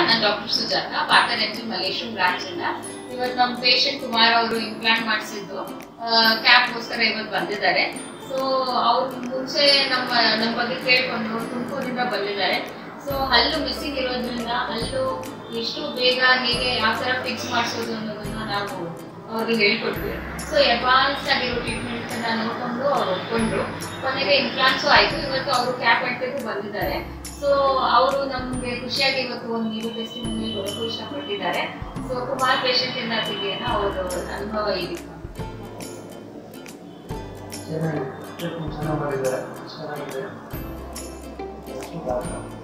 ನಾನು doctor Sujata Bata dental Malleshwaram branch ಇಂದ ಇವತ್ತು ನಮ್ಮ ಪೇಷಂಟ್ ಕುಮಾರ್ ಅವರು ಇಂಪ್ಲಾಂಟ್ ಮಾಡಿಸಿದ್ದು ಕ್ಯಾಪ್ಗೋಸ್ಕರ ಇವತ್ತು ಬಂದಿದ್ದಾರೆ ಸೊ ಅವ್ರು ಮುಂಚೆ ನಮ್ಮ ನಮ್ಮ ಬಗ್ಗೆ ಕೇಳ್ಕೊಂಡು ತುಮಕೂರಿಂದ ಬಂದಿದ್ದಾರೆ ಸೊ ಹಲ್ಲು ಮಿಸ್ಸಿಂಗ್ ಇರೋದ್ರಿಂದ ಹಲ್ಲು ಎಷ್ಟು ಬೇಗ ಹೇಗೆ ಯಾವ ಥರ ಫಿಕ್ಸ್ ಮಾಡಿಸೋದು ಅನ್ನೋದನ್ನ ನಾವು ಅವ್ರಿಗೆ ಹೇಳ್ಕೊಟ್ವಿ ಸೊ ಅಡ್ವಾನ್ಸ್ ಆಗಿರೋ ಟ್ರೀಟ್ಮೆಂಟ್ ಅನ್ನ ನೋಡ್ಕೊಂಡು ಅವ್ರು ಒಪ್ಕೊಂಡ್ರು ಕೊನೆಗೆ ಇಂಪ್ಲಾಂಟ್ಸು ಆಯ್ತು ಇವತ್ತು ಅವರು ಕ್ಯಾಪ್ ಅಂಟಿಗೂ ಬಂದಿದ್ದಾರೆ ಸೊ ಅವರು ನಮಗೆ ಖುಷಿಯಾಗಿ ಇವತ್ತು ಒಂದು ನೀವು ಟೆಸ್ಟಿಂಗ್ ಕೊಡೋಕ್ಕೂ ಇಷ್ಟಪಟ್ಟಿದ್ದಾರೆ ಸೊ ಕುಮಾರ್ ಪೇಷಂಟ್ ಇಂದ ತೆಗೆಯೋಣ ಅವ್ರ ಅನುಭವ ಇದೆ ಚೆನ್ನಾಗಿ ಟ್ರೀಟ್ಮೆಂಟ್ ಚೆನ್ನಾಗಿ ಮಾಡಿದ್ದಾರೆ ಚೆನ್ನಾಗಿದೆ